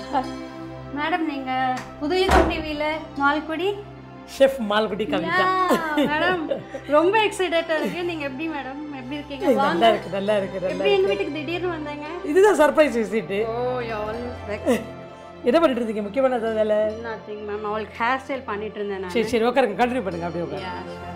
Madam நீங்க புதுயுகம் டிவியில நால்குடி ஷெஃப் மால்குடி கவிதா மேடம் ரொம்ப எக்ஸைட்டடா இருக்கு நீங்க எப்படி மேடம் எப்படி இருக்கீங்க வாங்க நல்லா இருக்கு நல்லா இருக்கு நல்லா எப்படி எங்க வீட்டுக்கு திடீர்னு வந்தாங்க இதுதான் சர்ப்ரைஸ் விசிட்டு ஓ யால் என்ன பண்ணிட்டு இருந்தீங்க முக்கியமான ஏதாவது வேலை நத்திங் மேம் அவளுக்கு ஹேர் ஸ்டைல் பண்ணிட்டு இருந்தேன் நான் சரி சரி உட்காருங்க கண்டினியூ பண்ணுங்க அப்படியே உட்காரு Yeah, sure.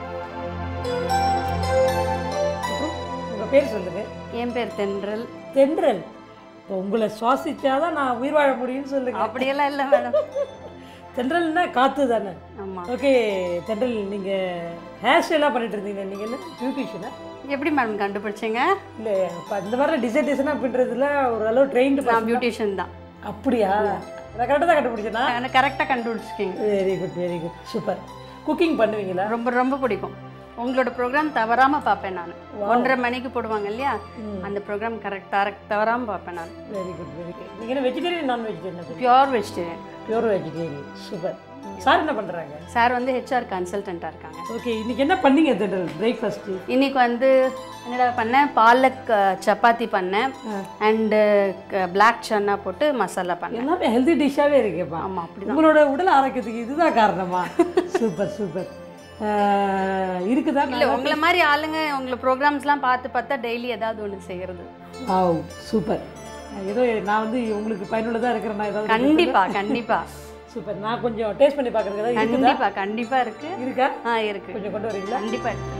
உங்க பேர் சொல்லுங்க என் பேர் தென்றல் தென்றல் இப்போ உங்களை சுவாசிச்சாதான் நான் உயிர் வாழ முடியும்னு சொல்லுங்க அப்படியெல்லாம் இல்லை மேடம் தென்றல்னா காத்து தானே ஆமா ஓகே தென்றல் நீங்க ஹேர் ஸ்டைலாக பண்ணிட்டு இருந்தீங்க நீங்க என்ன பியூட்டிஷியனா எப்படி மேடம் கண்டுபிடிச்சீங்க இல்லை அப்போ இந்த மாதிரி டிசைன் பண்ணுறதுல ஓரளவு ட்ரெயின்டு நான் பியூட்டிஷியன் தான் அப்படியா நான் கரெக்டாக தான் கண்டுபிடிச்சேனா எனக்கு கரெக்டாக கண்டுபிடிச்சிருக்கீங்க very good very good super cooking பண்ணுவீங்களா ரொம்ப ரொம்ப பிடிக்கும் உங்களோட ப்ரோக்ராம் தவறாம பார்ப்பேன் நான் ஒன்றரை மணிக்கு போடுவாங்க இல்லையா அந்த ப்ரோக்ராம் கரெக்டாக தவறாம பார்ப்பேன் நான் வெரி குட் வெரி குட் நீங்கள் என்ன வெஜிடேரியன் நான் vegetarian pure vegetarian pure vegetarian super sir என்ன பண்ணுறாங்க சார் வந்து ஹெச்ஆர் கன்சல்டண்ட்டாக இருக்காங்க ஓகே இன்னைக்கு என்ன பண்ணீங்க தென்றல் பிரேக்ஃபாஸ்ட்டு இன்னைக்கு வந்து என்னடா பண்ணேன் பாலக் அஹ், சப்பாத்தி பண்ணேன் அண்டு பிளாக் சன்னா போட்டு மசாலா பண்ணேன் எல்லாமே ஹெல்தி டிஷ்ஷாகவே இருக்கேப்பா ஆமாம் அப்படி உங்களோட உடல் ஆரோக்கியத்துக்கு இதுதான் காரணமா சூப்பர் சூப்பர் இருக்குதா இல்லை உங்களை மாதிரி ஆளுங்க உங்களை ப்ரோக்ராம்ஸ்லாம் பார்த்து பார்த்தா டெய்லி ஏதாவது ஒன்று செய்கிறது வாவ் சூப்பர் ஏதோ நான் வந்து உங்களுக்கு பயனுள்ளதாக இருக்கிறேன் நான் ஏதாவது கண்டிப்பா கண்டிப்பா சூப்பர் நான் கொஞ்சம் டேஸ்ட் பண்ணி பார்க்குறதுக்கு ஏதாவது இருக்குதா கண்டிப்பா கண்டிப்பா இருக்கு இருக்கா ஆ இருக்கு கொஞ்சம் கொண்டு வரீங்களா கண்டிப்பா இருக்கு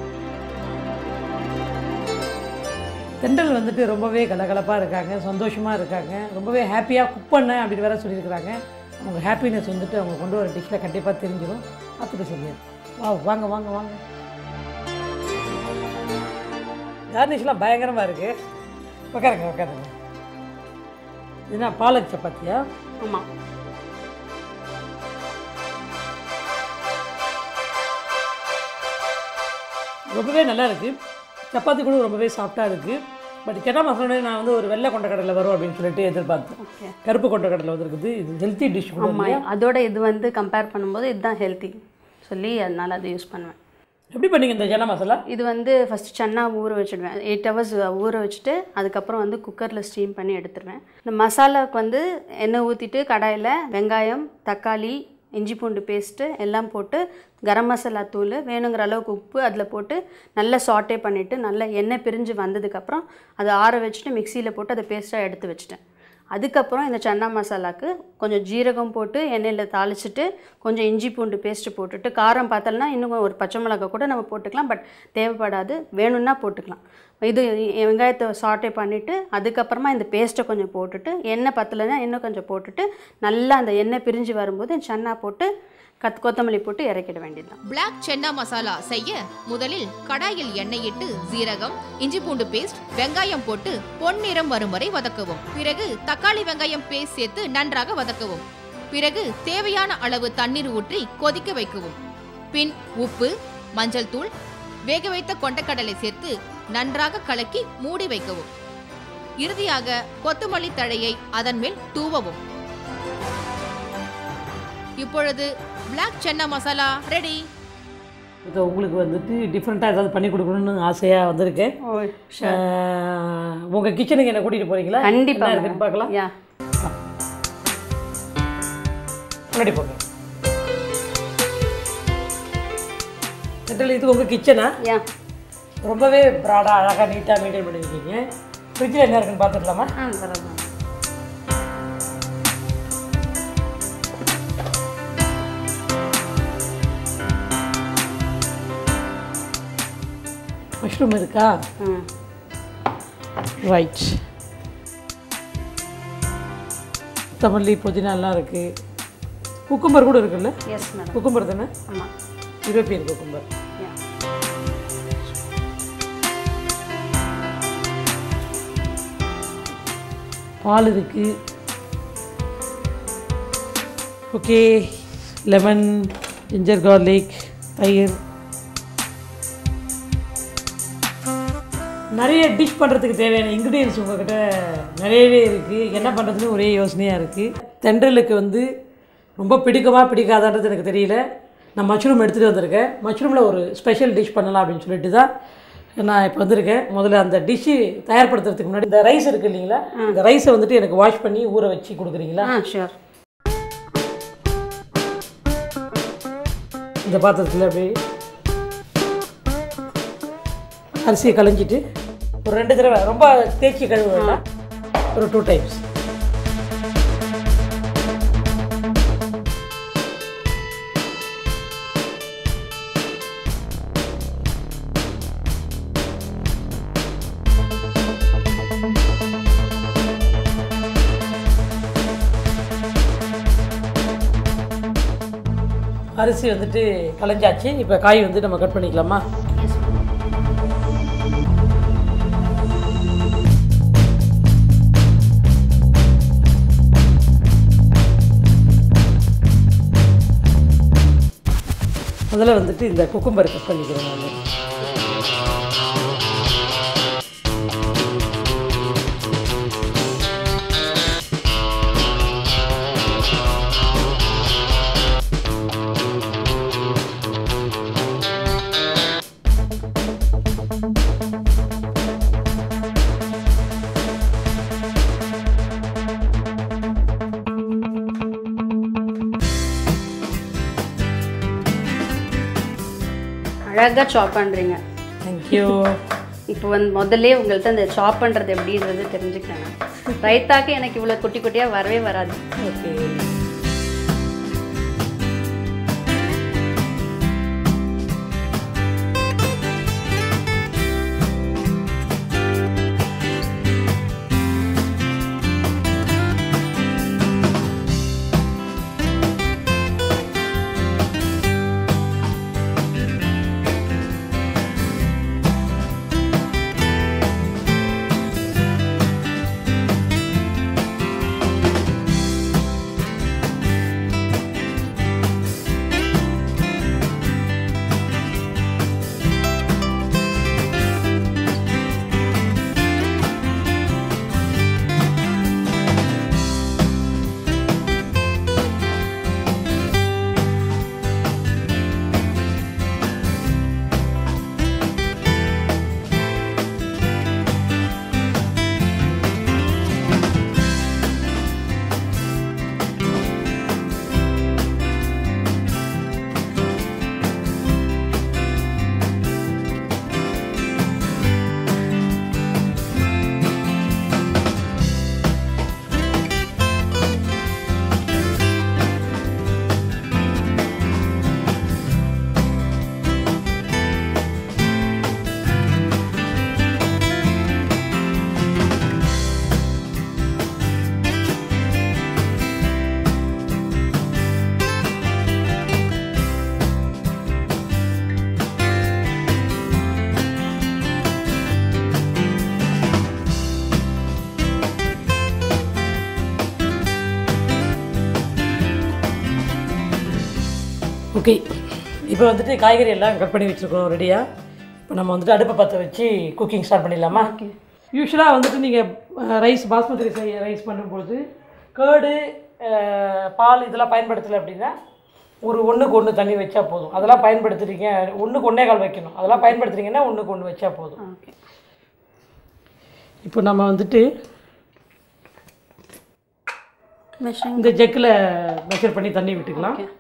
தென்றல் வந்துட்டு ரொம்பவே கலகலப்பாக இருக்காங்க சந்தோஷமாக இருக்காங்க ரொம்பவே ஹாப்பியாக குக் பண்ணேன் அப்படின்னு வேற சொல்லியிருக்கிறாங்க அவங்க ஹாப்பினஸ் வந்துட்டு அவங்க கொண்டு வர டிஷ்ஷில் கண்டிப்பாக தெரிஞ்சிடும் பார்த்துட்டு சொல்லிடு வா வாங்க வாங்க வாங்க கார்னிஷ்லாம் பயங்கரமாக இருக்குது உட்காருங்க உட்காருங்க இதுனா பாலக் சப்பாத்தியா ஆமா ரொம்பவே நல்லா இருக்குது சப்பாத்தி கூட ரொம்பவே சாஃப்டாக இருக்குது பட் சென்னா மசாலா நான் வந்து ஒரு வெள்ளை கொண்ட கடலை வரும் அப்படின்னு சொல்லிட்டு எதிர்பார்த்தேன் ஓகே கருப்பு கொண்ட கடலை வந்திருக்குது இது ஹெல்த்தி டிஷ் கூட ஆமா அதோட இது வந்து கம்பேர் பண்ணும்போது இதுதான் ஹெல்த்தி சொல்லி அதனால அதை யூஸ் பண்ணுவேன் எப்படி பண்ணீங்க இந்த சன்னா மசாலா இது வந்து ஃபஸ்ட்டு சன்னா ஊற வச்சுடுவேன் எயிட் ஹவர்ஸ் ஊற வச்சுட்டு அதுக்கப்புறம் வந்து குக்கரில் ஸ்டீம் பண்ணி எடுத்துருவேன் இந்த மசாலாவுக்கு வந்து எண்ணெய் ஊற்றிட்டு கடாயில் வெங்காயம் தக்காளி இஞ்சி பூண்டு பேஸ்ட்டு எல்லாம் போட்டு கரம் மசாலா தூள் வேணுங்கிற அளவுக்கு உப்பு அதில் போட்டு நல்லா சாட்டே பண்ணிவிட்டு நல்லா எண்ணெய் பிரிஞ்சு வந்ததுக்கப்புறம் அதை ஆற வச்சுட்டு மிக்சியில் போட்டு அதை பேஸ்ட்டாக எடுத்து வச்சுட்டேன் அதுக்கப்புறம் இந்த சன்னா மசாலாக்கு கொஞ்சம் ஜீரகம் போட்டு எண்ணெயில் தாளிச்சிட்டு கொஞ்சம் இஞ்சி பூண்டு பேஸ்ட்டு போட்டுட்டு காரம் பார்த்தோம்னா இன்னும் ஒரு பச்சை மிளகாய் கூட நம்ம போட்டுக்கலாம் பட் தேவைப்படாது வேணும்னா போட்டுக்கலாம் இது வெங்காயத்தை சாட்டே பண்ணிவிட்டு அதுக்கப்புறமா இந்த பேஸ்ட்டை கொஞ்சம் போட்டுட்டு எண்ணெய் பத்தலைன்னா இன்னும் கொஞ்சம் போட்டுட்டு நல்லா அந்த எண்ணெய் பிரிஞ்சு வரும்போது சன்னா போட்டு கத் கொத்தமல்லி போட்டு இறக்கிட வேண்டியதுதான் பிளாக் சென்னா மசாலா செய்ய முதலில் கடாயில் எண்ணெய் இட்டு சீரகம் இஞ்சி பூண்டு பேஸ்ட் வெங்காயம் போட்டு பொன்னிறம் வரும் வரை வதக்கவும் பிறகு தக்காளி வெங்காயம் பேஸ்ட் சேர்த்து நன்றாக வதக்கவும் பிறகு தேவையான அளவு தண்ணீர் ஊற்றி கொதிக்க வைக்கவும் பின் உப்பு மஞ்சள் தூள் வேக வைத்த கொண்டக்கடலை சேர்த்து நன்றாக கலக்கி மூடி வைக்கவும் இறுதியாக கொத்தமல்லி தழையை அதன் மேல் தூவவும் இப்பொழுது பிளாக் சென்னா மசாலா ரெடி இப்போ உங்களுக்கு வந்துட்டு டிஃப்ரெண்ட்டாக ஏதாவது பண்ணி கொடுக்கணும்னு ஆசையாக வந்திருக்கேன் ஓ உங்கள் கிச்சனுக்கு என்ன கூட்டிகிட்டு போகிறீங்களா கண்டிப்பா என்ன இருக்குன்னு பார்க்கலாம் யா முன்னாடி போங்க சென்ட்ரல் இது உங்கள் கிச்சனா யா ரொம்பவே ப்ராடாக அழகாக நீட்டாக மெயின்டைன் பண்ணியிருக்கீங்க ஃப்ரிட்ஜில் என்ன இருக்குன்னு பார்த்துக்கலாமா ஆ பரவாயில்ல மஷ்ரூம் இருக்கா ம் ரைட் கொத்தமல்லி புதினா எல்லாம் இருக்குது குக்கும்பர் கூட இருக்குல்ல எஸ் மேடம் குக்கும்பர் தானே ஆமாம் யூரோப்பியன் குக்கும்பர் யா பால் இருக்கு ஓகே லெமன் ஜிஞ்சர் கார்லிக் தயிர் நிறைய டிஷ் பண்ணுறதுக்கு தேவையான இன்க்ரீடியன்ஸ் உங்ககிட்ட நிறையவே இருக்குது என்ன பண்ணுறதுன்னு ஒரே யோசனையாக இருக்குது தென்றலுக்கு வந்து ரொம்ப பிடிக்குமா பிடிக்காதான்றது எனக்கு தெரியல நான் மஷ்ரூம் எடுத்துகிட்டு வந்திருக்கேன் மஷ்ரூமில் ஒரு ஸ்பெஷல் டிஷ் பண்ணலாம் அப்படின்னு சொல்லிட்டு தான் நான் இப்போ வந்திருக்கேன் முதல்ல அந்த டிஷ்ஷு தயார்படுத்துறதுக்கு முன்னாடி இந்த ரைஸ் இருக்குது இல்லைங்களா இந்த ரைஸை வந்துட்டு எனக்கு வாஷ் பண்ணி ஊற வச்சு கொடுக்குறீங்களா ஆ ஷூர் இந்த பாத்திரத்தில் அப்படி அரிசியை களைஞ்சிட்டு ஒரு ரெண்டு தடவை ரொம்ப தேய்ச்சி கழுவ வேண்டாம் ஒரு டூ டைம்ஸ் அரிசி வந்துட்டு களைஞ்சாச்சு இப்போ காய் வந்து நம்ம கட் பண்ணிக்கலாமா முதல்ல வந்துட்டு இந்த குக்கும்பர் கட் பண்ணிக்கிறேன் நான் அழகாக சாப் பண்ணுறீங்க தேங்க்யூ இப்போ வந்து முதல்ல உங்கள்கிட்ட அந்த சாப் பண்ணுறது எப்படின்றது தெரிஞ்சுக்கிறேன் நான். ரைத்தாக்கு எனக்கு இவ்வளோ குட்டி குட்டியாக வரவே வராது ஓகே ஓகே இப்போ வந்துட்டு காய்கறி எல்லாம் கட் பண்ணி வச்சுருக்கோம் ரெடியாக இப்போ நம்ம வந்துட்டு அடுப்பை பற்ற வச்சு குக்கிங் ஸ்டார்ட் பண்ணிடலாமா ஓகே யூஸ்வலாக வந்துட்டு நீங்கள் ரைஸ் பாஸ்மதி ரைஸ் ரைஸ் பண்ணும்பொழுது கேர்டு பால் இதெல்லாம் பயன்படுத்தலை அப்படின்னா ஒரு ஒன்றுக்கு ஒன்று தண்ணி வச்சா போதும் அதெல்லாம் பயன்படுத்துறீங்க ஒன்றுக்கு ஒன்றே கால் வைக்கணும் அதெல்லாம் பயன்படுத்துறீங்கன்னா ஒன்றுக்கு ஒன்று வச்சா போதும் ஓகே இப்போ நம்ம வந்துட்டு மெஷரிங் இந்த ஜக்கில் மெஷர் பண்ணி தண்ணி விட்டுக்கலாம் ஓகே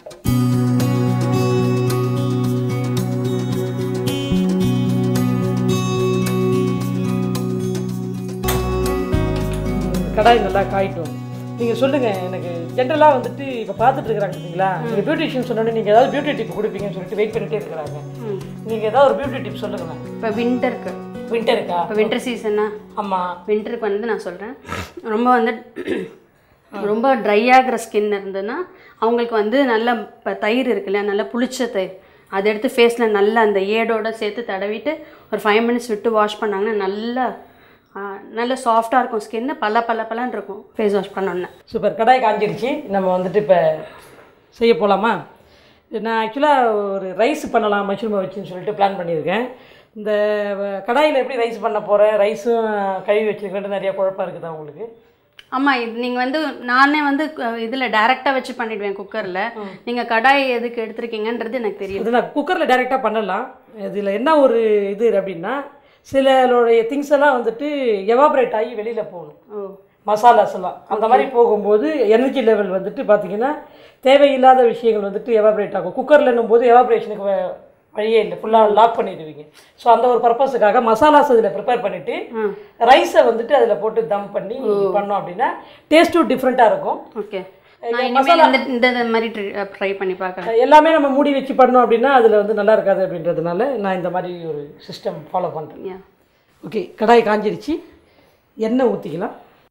கடாய் நல்லா காயிட்டும் நீங்கள் சொல்லுங்கள் எனக்கு ஜென்ரலாக வந்துட்டு இப்போ பார்த்துட்டு இருக்கிறாங்க பார்த்தீங்களா நீங்கள் பியூட்டிஷியன் சொன்னோன்னே நீங்கள் ஏதாவது பியூட்டி டிப் கொடுப்பீங்கன்னு சொல்லிட்டு வெயிட் பண்ணிட்டே இருக்கிறாங்க ம் நீங்கள் ஏதாவது ஒரு பியூட்டி டிப் சொல்லுங்களேன் இப்போ வின்டருக்கு வின்டருக்கா இப்போ வின்டர் சீசன்னா ஆமாம் வின்டருக்கு வந்து நான் சொல்கிறேன் ரொம்ப வந்து ரொம்ப ட்ரை ஆகிற ஸ்கின் இருந்ததுன்னா அவங்களுக்கு வந்து நல்ல இப்போ தயிர் இருக்கு இல்லையா நல்லா புளிச்ச தயிர் அதை எடுத்து ஃபேஸில் நல்லா அந்த ஏடோட சேர்த்து தடவிட்டு ஒரு ஃபைவ் மினிட்ஸ் விட்டு வாஷ் பண்ணாங்கன்னா நல்லா ஆ, நல்ல சாஃப்டாக இருக்கும் ஸ்கின்னு பல பல பலன்னு இருக்கும் ஃபேஸ் வாஷ் பண்ணோன்னே சூப்பர் கடாய் காஞ்சிருச்சு நம்ம வந்துட்டு இப்போ செய்ய போகலாமா நான் ஆக்சுவலாக ஒரு ரைஸ் பண்ணலாம் மஷ்ரூமை வச்சுன்னு சொல்லிட்டு பிளான் பண்ணியிருக்கேன் இந்த கடாயில் எப்படி ரைஸ் பண்ண போகிறேன் ரைஸும் கழுவி வச்சுருக்கேன்ட்டு நிறைய குழப்பம் இருக்குதா உங்களுக்கு ஆமாம் இது நீங்கள் வந்து நானே வந்து இதில் டைரெக்டாக வச்சு பண்ணிடுவேன் குக்கரில் நீங்கள் கடாய் எதுக்கு எடுத்திருக்கீங்கன்றது எனக்கு தெரியல இது நான் குக்கரில் டைரெக்டாக பண்ணலாம் இதில் என்ன ஒரு இது அப்படின்னா சிலருடைய திங்ஸ் எல்லாம் வந்துட்டு எவாபரேட் ஆகி வெளியில் போகணும் ஓ மசாலாஸ் எல்லாம் அந்த மாதிரி போகும்போது எனர்ஜி லெவல் வந்துட்டு பார்த்தீங்கன்னா தேவையில்லாத விஷயங்கள் வந்துட்டு எவாபரேட் ஆகும் குக்கர்லன்னும் போது எவாபரேஷனுக்கு வழியே இல்லை ஃபுல்லாக லாக் பண்ணிடுவீங்க ஸோ அந்த ஒரு பர்பஸுக்காக மசாலாஸ் இதில் ப்ரிப்பேர் பண்ணிவிட்டு ரைஸை வந்துட்டு அதில் போட்டு தம் பண்ணி பண்ணோம் அப்படின்னா டேஸ்ட்டும் டிஃப்ரெண்ட்டாக இருக்கும் ஓகே நான் இனிமேல் இந்த இந்த இந்த மாதிரி ட்ரை பண்ணி பார்க்குறேன் எல்லாமே நம்ம மூடி வச்சு பண்ணோம் அப்படின்னா அதில் வந்து நல்லா இருக்காது அப்படின்றதுனால நான் இந்த மாதிரி ஒரு சிஸ்டம் ஃபாலோ பண்ணுறேன் யா ஓகே கடாய் காஞ்சிருச்சு எண்ணெய் ஊற்றிக்கலாம்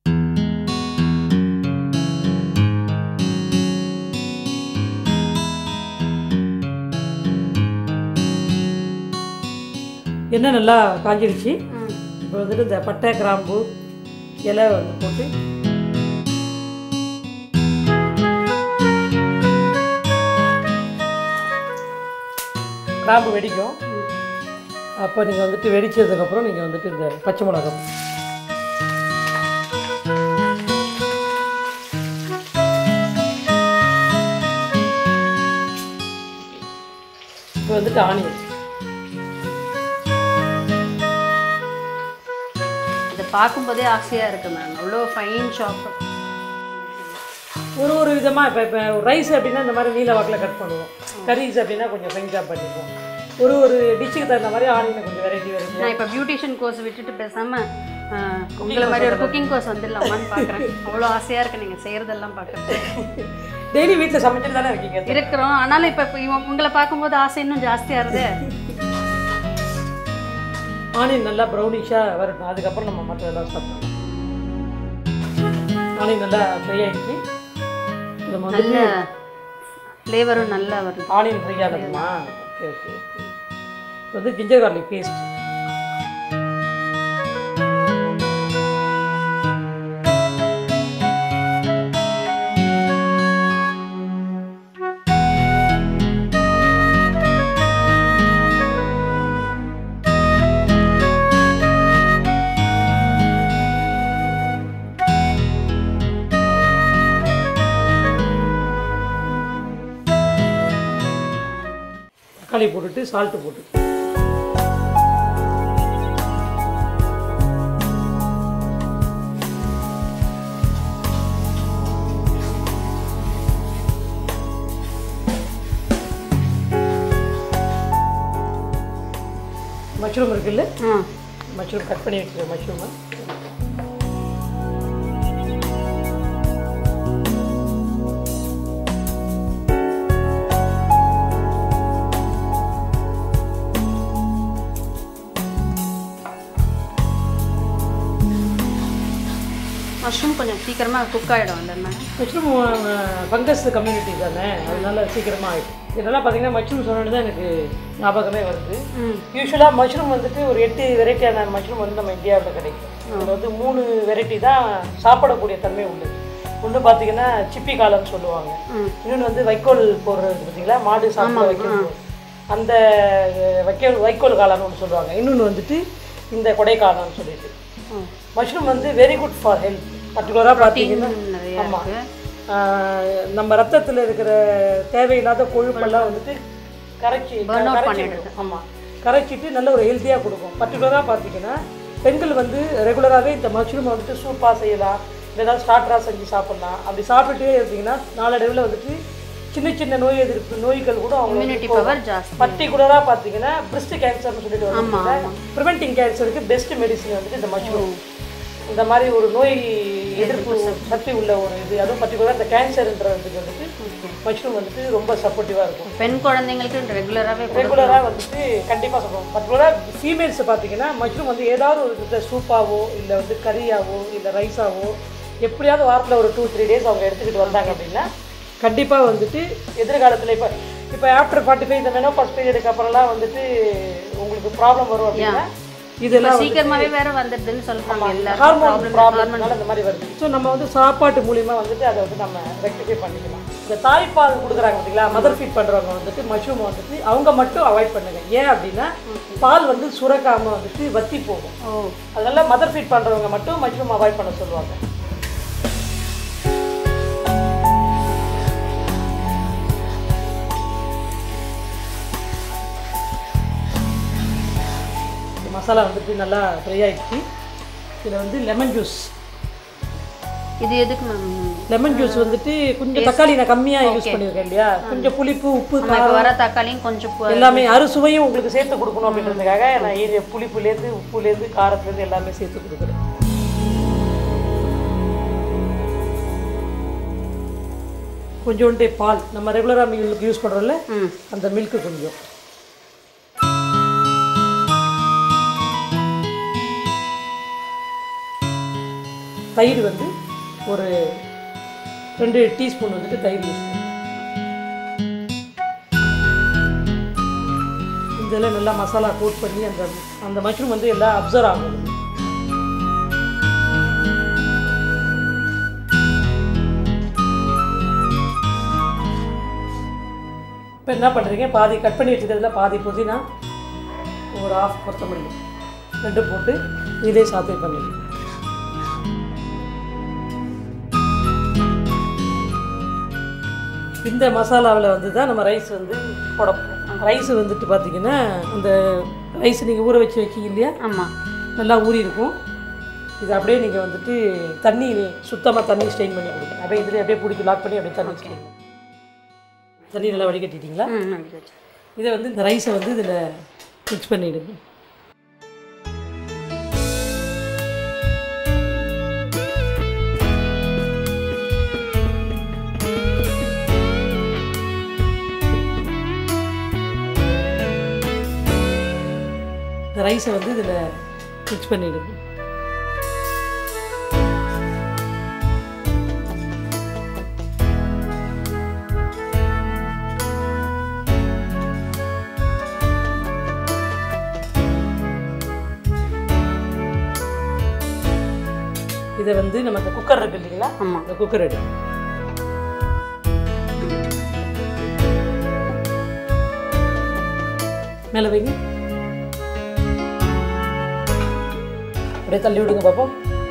எண்ணெய் நல்லா காஞ்சிருச்சு இப்போ வந்துட்டு இந்த பட்டை கிராம்பு இலை வந்து போட்டு கிராம்பு வெடிக்கும் அப்போ நீங்கள் வந்துட்டு வெடிச்சதுக்கப்புறம் நீங்கள் வந்துட்டு இந்த பச்சை மிளகாய் இப்போ வந்துட்டு ஆனியன் இதை பார்க்கும்போதே ஆசையாக இருக்குது மேம் அவ்வளோ ஃபைன் ஷாப் ஒரு ஒரு விதமாக இப்போ இப்போ ரைஸ் அப்படின்னா இந்த மாதிரி நீல வாக்கில் கட் பண்ணுவோம் கரீஸ் அப்படின்னா கொஞ்சம் ஃபைன் சாப் பண்ணிப்போம் ஒரு ஒரு டிஷ்ஷுக்கு தகுந்த மாதிரி ஆனியனை கொஞ்சம் வெரைட்டி வெரைட்டி நான் இப்போ பியூட்டிஷியன் கோர்ஸ் விட்டுட்டு பேசாமல் உங்களை மாதிரி ஒரு குக்கிங் கோர்ஸ் வந்துடலாமான்னு பார்க்குறேன் அவ்வளோ ஆசையாக இருக்குது நீங்கள் செய்கிறதெல்லாம் பார்க்குறது டெய்லி வீட்டில் சமைச்சிட்டு தானே இருக்கீங்க இருக்கிறோம் ஆனாலும் இப்போ இவன் உங்களை பார்க்கும்போது ஆசை இன்னும் ஜாஸ்தியாக இருது ஆனியன் நல்லா ப்ரௌனிஷாக வரட்டும் அதுக்கப்புறம் நம்ம மற்றதெல்லாம் சாப்பிடலாம் ஆனியன் நல்லா ஃப்ரை ஆகிடுச்சு நம்ம வந்து நல்ல ஃப்ளேவரும் நல்லா வருது ஆனியன் ஃப்ரை ஆகணுமா ஓகே ஓகே ஓகே இப்போ வந்து ஜிஞ்சர் கார்லிக் பேஸ்ட் தக்காளி போட்டுட்டு சால்ட்டு போட்டு மஷ்ரூம் இருக்குல்ல ஆ மஷ்ரூம் கட் பண்ணி வச்சுருக்கேன் மஷ்ரூமை மஷ்ரூம் கொஞ்சம் சீக்கிரமாக குக் ஆகிடும் இல்லைன்னா மஷ்ரூம் ஃபங்கஸ் கம்யூனிட்டி தானே அதனால சீக்கிரமாக ஆகிடும் இதெல்லாம் பார்த்தீங்கன்னா மஷ்ரூம் சொன்னது தான் எனக்கு ஞாபகமே வருது ம் யூஸ்வலாக மஷ்ரூம் வந்துட்டு ஒரு எட்டு வெரைட்டியான மஷ்ரூம் வந்து நம்ம இந்தியாவில் கிடைக்கும் அதில் வந்து மூணு வெரைட்டி தான் சாப்பிடக்கூடிய தன்மை உண்டு ஒன்று பார்த்தீங்கன்னா சிப்பி காலம்னு சொல்லுவாங்க ம். இன்னொன்று வந்து வைக்கோல் போடுறது பார்த்தீங்களா மாடு சாப்பிட வைக்கோல் போடுறது. அந்த அஹ், வைக்கோல் வைக்கோல் காளான்னு ஒன்று சொல்லுவாங்க இன்னொன்று வந்துட்டு இந்த கொடை காளான்னு சொல்லிட்டு ம். மஷ்ரூம் வந்து வெரி குட் ஃபார் ஹெல்த் பர்டிகுலராக பார்த்தீங்கன்னா நிறைய ஆமாம் இருக்கு நம்ம ரத்தத்தில் இருக்கிற தேவையில்லாத கொழுப்பெல்லாம் வந்துட்டு கரைச்சி Burn out கரைச்சிடும் ஆமாம் கரைச்சிட்டு நல்ல ஒரு ஹெல்த்தியாக கொடுக்கும் பர்டிகுலராக பார்த்தீங்கன்னா பெண்கள் வந்து ரெகுலராகவே இந்த மஷ்ரூமை வந்துட்டு சூப்பாக செய்யலாம் இல்லை ஏதாவது ஸ்டார்டராக செஞ்சு சாப்பிட்லாம் அப்படி சாப்பிட்டுட்டே இருந்தீங்கன்னா நாளடைவில் வந்துட்டு சின்ன சின்ன நோய் எதிர்ப்பு நோய்கள் கூட இம்யூனிட்டி அவங்க பவர் ஜாஸ்தி பர்டிகுலராக பார்த்தீங்கன்னா பிரெஸ்ட் கேன்சர்னு சொல்லிட்டு ஆமா, வந்து ப்ரிவென்டிங் கேன்சருக்கு பெஸ்ட் மெடிசன் வந்துட்டு இந்த மஷ்ரூம் இந்த மாதிரி ஒரு நோய் எதிர்ப்பு சக்தி உள்ள ஒரு இது அதுவும் பர்டிகுலராக இந்த கேன்சர்ன்றதுக்கு வந்துட்டு மஷ்ரூம் வந்துட்டு ரொம்ப சப்போர்ட்டிவாக இருக்கும் பெண் குழந்தைங்களுக்கு ரெகுலராகவே ரெகுலராக வந்துட்டு கண்டிப்பாக சொல்லுவோம் பர்டிகுலராக ஃபீமேல்ஸ் பார்த்தீங்கன்னா மஷ்ரூம் வந்து ஏதாவது ஒரு வித சூப்பாவோ இல்லை வந்து கறியாவோ இல்லை ரைஸாவோ எப்படியாவது வாரத்தில் ஒரு டூ த்ரீ டேஸ் அவங்க எடுத்துக்கிட்டு வந்தாங்க அப்படின்னா கண்டிப்பாக வந்துட்டு எதிர்காலத்தில் இப்போ இப்போ ஆஃப்டர் ஃபார்ட்டி ஃபைவ் இந்த மெனோபாஸ் பீரியடுக்கு அப்புறம்லாம் வந்துட்டு உங்களுக்கு ப்ராப்ளம் வரும் அப்படின்னா இதெல்லாம் சீக்கிரமாவே வேற வந்துடுதுன்னு சொல்றாங்க எல்லா ஹார்மோன் ப்ராப்ளம்னால இந்த மாதிரி வருது ஸோ நம்ம வந்து சாப்பாட்டு மூலியமா வந்துட்டு அதை வந்து நம்ம ரெக்டிஃபை பண்ணிக்கலாம் இந்த தாய்ப்பால் கொடுக்குறாங்க பார்த்தீங்களா மதர் ஃபீட் பண்ணுறவங்க வந்துட்டு மஷ்ரூம் வந்துட்டு அவங்க மட்டும் அவாய்ட் பண்ணுங்க ஏன் அப்படின்னா பால் வந்து சுரக்காம வந்துட்டு வத்தி போகும் ஓ அதனால மதர் ஃபீட் பண்ணுறவங்க மட்டும் மஷ்ரூம் அவாய்ட் பண்ண சொல்லுவாங்க மசாலா வந்துட்டு நல்லா ஃப்ரை ஆகிடுச்சு இதில் வந்து லெமன் ஜூஸ் இது எதுக்கு மேம் லெமன் ஜூஸ் வந்துட்டு கொஞ்சம் தக்காளி நான் கம்மியாக யூஸ் பண்ணியிருக்கேன் இல்லையா கொஞ்சம் புளிப்பு உப்பு நம்ம இப்போ வர தக்காளியும் கொஞ்சம் பு- எல்லாமே அறுசுவையும் உங்களுக்கு சேர்த்து கொடுக்கணும் அப்படின்றதுக்காக நான் இது புளிப்புலேருந்து உப்புலேருந்து காரத்துலேருந்து எல்லாமே சேர்த்து கொடுக்குறேன் கொஞ்சோண்டு பால் நம்ம ரெகுலராக மில்க் யூஸ் பண்ணுறோம்ல ம் அந்த மில்க்கு கொஞ்சம் தயிர் வந்து ஒரு ரெண்டு டீஸ்பூன் வந்துட்டு தயிர் யூஸ் பண்ணுறேன் இதெல்லாம் நல்லா மசாலா கோட் பண்ணி அந்த அந்த மஷ்ரூம் வந்து எல்லாம் அப்சர்வ் ஆகும் இப்போ என்ன பண்ணுறீங்க பாதி கட் பண்ணி வச்சுக்கிறதுல பாதி புதினா ஒரு ஆஃப் கொத்தமல்லி ரெண்டு போட்டு இதே சாத்தே பண்ணிடுங்க இந்த மசாலாவில் வந்து தான் நம்ம ரைஸ் வந்து போட போகிறோம் ரைஸ் வந்துட்டு பார்த்தீங்கன்னா அந்த ரைஸ் நீங்கள் ஊற வச்சு வைக்கிங்க இல்லையா ஆமாம் நல்லா ஊறி இருக்கும் இது அப்படியே நீங்கள் வந்துட்டு தண்ணி சுத்தமாக தண்ணி ஸ்டெயின் பண்ணி கொடுங்க அப்படியே இதில் அப்படியே பிடிச்சி லாக் பண்ணி அப்படியே தண்ணி ஸ்டெயின் தண்ணி நல்லா வடிகட்டிட்டீங்களா ம் அப்படி வச்சு இதை வந்து இந்த ரைஸை வந்து இதில் மிக்ஸ் பண்ணிவிடுங்க இந்த ரைஸை வந்து இதில் மிக்ஸ் பண்ணிவிடுங்க இதை வந்து நம்ம இந்த குக்கர் இருக்கு இல்லைங்களா ஆமாம் இந்த குக்கர் எடு மேலே வைங்க அப்படியே தள்ளி விடுங்க பாப்போம்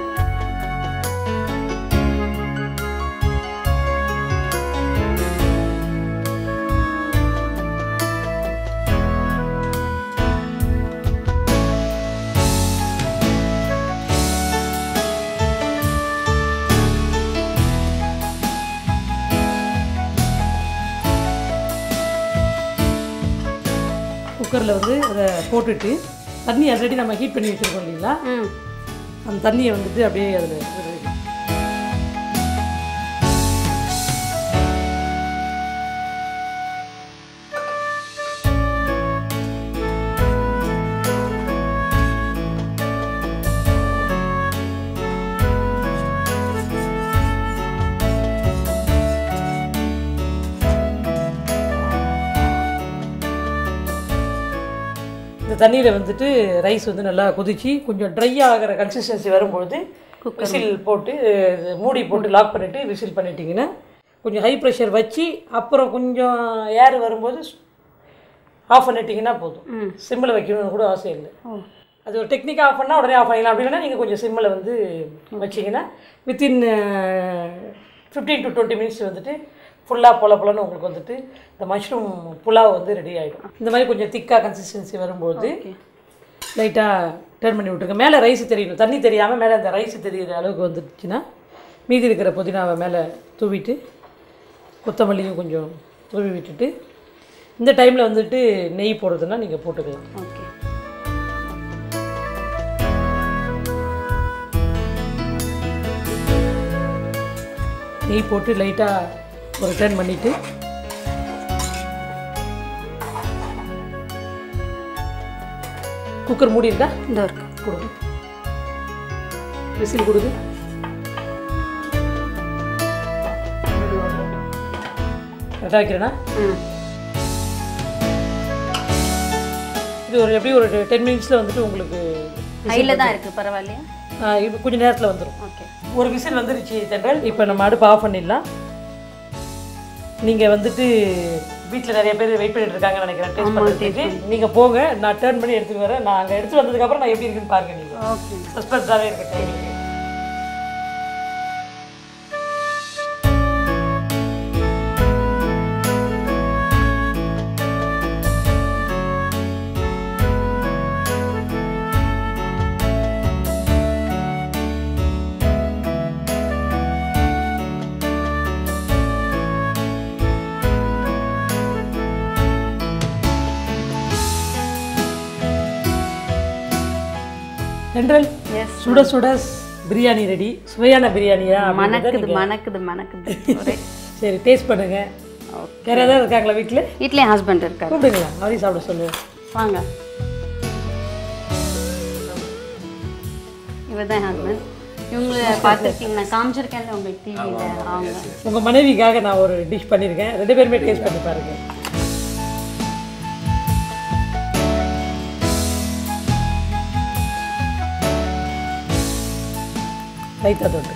குக்கரில் வந்து அதை போட்டுட்டு தண்ணி ஆல்ரெடி நம்ம ஹீட் பண்ணி வச்சுருக்கோம் இல்லைங்களா ம் அந்த தண்ணியை வந்துட்டு அப்படியே அதில் விடுறீங்க இந்த தண்ணியில் வந்துட்டு ரைஸ் வந்து நல்லா கொதிச்சு கொஞ்சம் ட்ரை ஆகிற கன்சிஸ்டன்சி வரும்பொழுது விசில் போட்டு இது மூடி போட்டு லாக் பண்ணிவிட்டு விசில் பண்ணிட்டீங்கன்னா கொஞ்சம் ஹை ப்ரெஷர் வச்சு அப்புறம் கொஞ்சம் ஏர் வரும்போது ஆஃப் பண்ணிட்டீங்கன்னா போதும் ம் சிம்மில் வைக்கணும்னு கூட அவசியம் இல்லை ஓ அது ஒரு டெக்னிக்காக ஆஃப் பண்ணால் உடனே ஆஃப் பண்ணிடலாம் அப்படின்னா நீங்கள் கொஞ்சம் சிம்மில் வந்து வச்சிங்கன்னா within fifteen to twenty minutes வந்துட்டு ஃபுல்லாக பொல பொலன்னு உங்களுக்கு வந்துட்டு இந்த மஷ்ரூம் புலாவ் வந்து ரெடி ஆகிடும் இந்த மாதிரி கொஞ்சம் திக்காக கன்சிஸ்டன்சி வரும்போது ஓகே லைட்டாக டர்ன் பண்ணி விட்ருங்க மேலே ரைஸ் தெரியணும் தண்ணி தெரியாமல் மேலே அந்த ரைஸ் தெரியிற அளவுக்கு வந்துடுச்சுன்னா மீதி இருக்கிற புதினாவை மேலே தூவிட்டு கொத்தமல்லியும் கொஞ்சம் தூவி விட்டுட்டு இந்த டைமில் வந்துட்டு நெய் போடுறதுன்னா நீங்கள் போட்டுக்கலாம் ஓகே நெய் போட்டு லைட்டாக ஒரு டர்ன் பண்ணிவிட்டு குக்கர் மூடி இருக்கா இந்த இருக்கு கொடுங்க விசில் கொடுங்க கரெக்டாக வைக்கிறேன்னா ம் இது ஒரு எப்படி ஒரு டென் மினிட்ஸில் வந்துட்டு உங்களுக்கு ஹையில் தான் இருக்குது பரவாயில்லையா ஆ, இது கொஞ்சம் நேரத்தில் வந்துடும் ஓகே ஒரு விசில் வந்துருச்சு தென்றல் இப்போ நம்ம அடுப்பு ஆஃப் பண்ணிடலாம் நீங்கள் வந்துட்டு வீட்டில் நிறைய பேர் வெயிட் பண்ணிட்டு இருக்காங்கன்னு நினைக்கிறேன் டேஸ்ட் ஆமா, பண்ணுறதுக்கு நீங்கள் போங்க நான் டேர்ன் பண்ணி எடுத்துட்டு வரேன் நான் அங்கே எடுத்துட்டு வந்ததுக்கப்புறம் நான் எப்படி இருக்குன்னு பாருங்க நீங்கள் ஓகே சஸ்பென்ஸாகவே இருக்கட்டும் எங்களுக்கு தென்றல் எஸ் சுட சுட பிரியாணி ரெடி சுவையான பிரியாணியா அப்படின்றத மணக்குது நீங்க- மணக்குது மணக்குது ஒரே சரி டேஸ்ட் பண்ணுங்க வேற ஏதாவது இருக்காங்களா வீட்டில் வீட்லேயே ஹஸ்பண்ட் இருக்காரு கூப்பிடுங்களா அவரையும் சாப்பிட சொல்லு வாங்க இவர் தான் ஹஸ்பண்ட் இவங்கள பார்த்துருக்கீங்க நான் காமிச்சிருக்கேன்ல உங்களுக்கு டிவியில் அவங்க உங்க மனைவிக்காக நான் ஒரு டிஷ் பண்ணியிருக்கேன் ரெண்டு பேருமே டேஸ்ட் பண்ணி பாருங்க ரைத்தா தொட்டு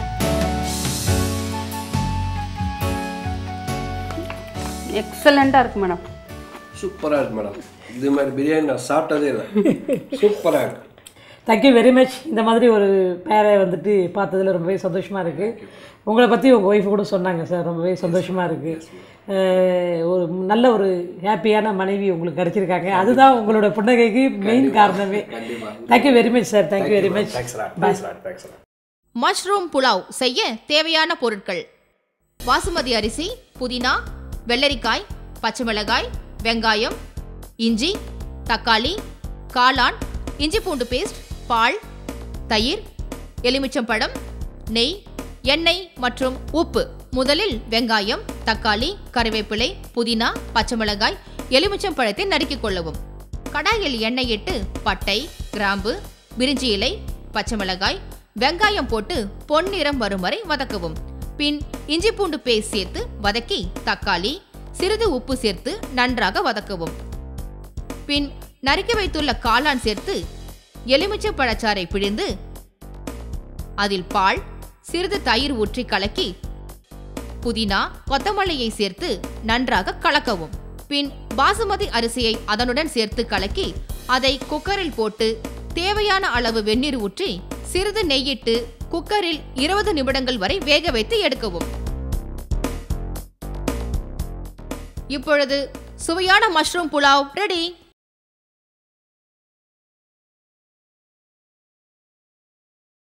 எக்ஸலண்ட்டாக இருக்கு மேடம் சூப்பராக இருக்கு மேடம் இது மாதிரி பிரியாணி நான் சாப்பிட்டதே இல்லை சூப்பராக இருக்கு தேங்க்யூ வெரி மச் இந்த மாதிரி ஒரு பேரை வந்துட்டு பார்த்ததுல ரொம்பவே சந்தோஷமாக இருக்குது உங்களை பற்றி உங்கள் ஒய்ஃப் கூட சொன்னாங்க சார் ரொம்பவே சந்தோஷமாக இருக்குது ஒரு நல்ல ஒரு ஹாப்பியான மனைவி உங்களுக்கு கிடைச்சிருக்காங்க அதுதான் உங்களோட புன்னகைக்கு மெயின் காரணமே thank you very much sir thank you very much mushroom pulao செய்ய தேவையான பொருட்கள் பாசுமதி அரிசி புதினா வெள்ளரிக்காய் பச்சை மிளகாய் வெங்காயம் இஞ்சி தக்காளி காளான் இஞ்சி பூண்டு பேஸ்ட் பால் தயிர் எலுமிச்சம்பழம் நெய் எண்ணெய் மற்றும் உப்பு முதலில் வெங்காயம் தக்காளி கறிவேப்பிலை புதினா பச்சை மிளகாய் எலுமிச்சம்பழத்தை நறுக்கிக் கொள்ளவும் கடாயில் எண்ணெய் இட்டு பட்டை கிராம்பு பிரிஞ்சி இலை பச்சை மிளகாய் வெங்காயம் போட்டு பொன்னிறம் வரும் வரை வதக்கவும் பின் இஞ்சி பூண்டு பேஸ்ட் சேர்த்து வதக்கி தக்காளி சிறிது உப்பு சேர்த்து நன்றாக வதக்கவும் பின் நறுக்கி வைத்துள்ள காளான் சேர்த்து எலுமிச்சை பழச்சாறை பிழிந்து அதில் பால் சிறிது தயிர் ஊற்றி கலக்கி புதினா கொத்தமல்லியை சேர்த்து நன்றாக கலக்கவும் பின் பாசுமதி அரிசியை அதனுடன் சேர்த்து கலக்கி அதை குக்கரில் போட்டு தேவையான அளவு வெந்நீர் ஊற்றி சிறிது நெய்யிட்டு குக்கரில் இருபது நிமிடங்கள் வரை வேக வைத்து எடுக்கவும் இப்பொழுது சுவையான மஷ்ரூம் புலாவ் ரெடி